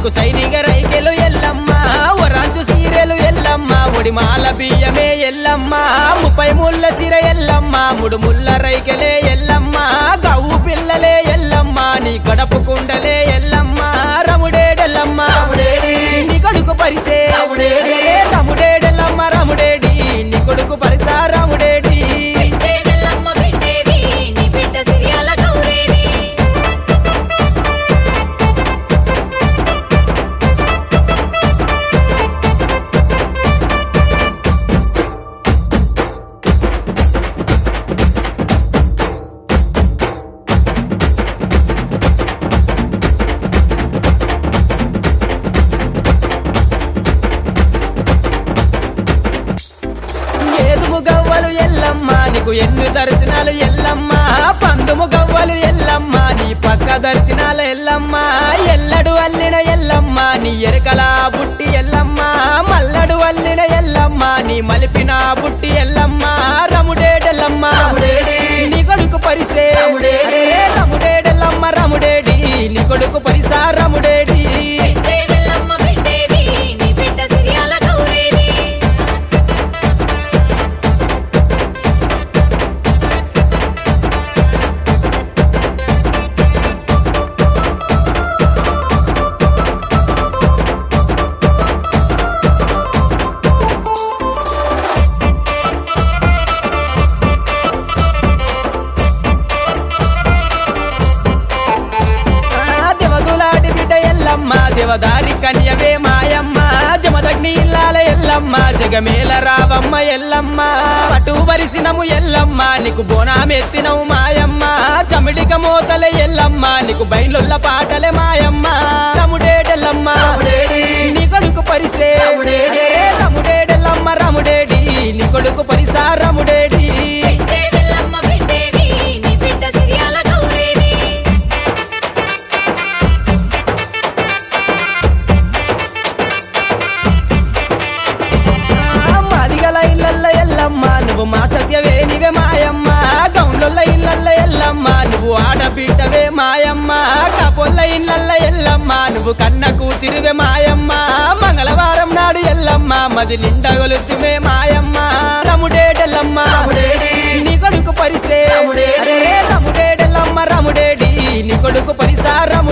నీకు సైనిక రైకెలు ఎల్లమ్మ ఒరాంచు సీరెలు ఎల్లమ్మ ఒడిమాల బియ్యమే ఎల్లమ్మ ముప్పై ముళ్ళ సిర ఎల్లమ్మ ముడు ముళ్ళ రైకెలే ఎల్లమ్మ గవ్వు పిల్లలే ఎల్లమ్మ నీ గడపు కుండలే ఎల్లమ్మ రముడేడెల్లమ్మ రముడేడి. నీ కొడుకు పరిసే రముడేడి. రముడేడెల్లమ్మ రముడేడి నీ కొడుకు పరిసా రముడేడి పెట్టేదెల్లమ్మ పెట్టేది నీ బిడ్డ సిరియాల గౌరేది ఏదుము గవ్వలు ఎల్లమ్మ నీకు ఎన్ని దర్శనాలు ఎల్లమ్మ పందుము గవ్వలు ఎల్లమ్మ నీ పక్క దర్శనాలు ఎల్లమ్మ ఎల్లడు అల్లిన ఎల్లమ్మ నీ ఎరకల బుట్టి ఎల్లమ్మ మల్లడు అల్లిన ఎల్లమ్మ నీ మలిపిన బుట్టి ఎల్లమ్మ రముడేడెల్లమ్మ రముడేడి. నీ కొడుకు పరిసే రముడేడి. రముడేడెల్లమ్మ రముడేడి నీ కొడుకు పరిసా రముడేడి పెట్టేదెల్లమ్మ పెట్టేది నీ బిడ్డ సిరియాల గౌరేది ఆ దేవదులాడి బిడ్డ ఎల్లమ్మ దేవదారి కన్యవే మాయమ్మ జమదగ్ని ఇల్లాల ఎల్లమ్మ జగమేల రావమ్మ ఎల్లమ్మ పటు వరిసినము ఎల్లమ్మ నీకు బోనామెత్తినవు మాయమ్మ చమిడిక మోతలే ఎల్లమ్మ నీకు బయలుల్ల పాటలే మాయమ్మ రముడేడెల్లమ్మ రముడేడి. నీ కొడుకు పరిసే రముడేడి. రముడేడెల్లమ్మ రముడేడి నీ కొడుకు పరిసా రముడేడి పెట్టేదెల్లమ్మ పెట్టేది నీ బిడ్డ సిరియాల గౌరేది మాదిగల ఇళ్ళల్ల ఎల్లమ్మ నువ్వు మా సత్యవే నీవే మాయమ్మ గౌండ్ల ఇళ్ళల్ల ఎల్లమ్మ నువ్వు ఆడబిడ్డవే మాయమ్మ కపొల్ల ఇళ్ళల్ల ఎల్లమ్మ నువ్వు కన్న కూతురివే మాయమ్మ మంగళవారం నాడు ఎల్లమ్మ మది నిండగొలుతుమే మాయమ్మ రముడేడెల్లమ్మ రముడేడి. నీ కొడుకు పరిసే రముడేడి. అరే రముడేడెల్లమ్మ రముడేడి నీ కొడుకు పరిసా రముడేడి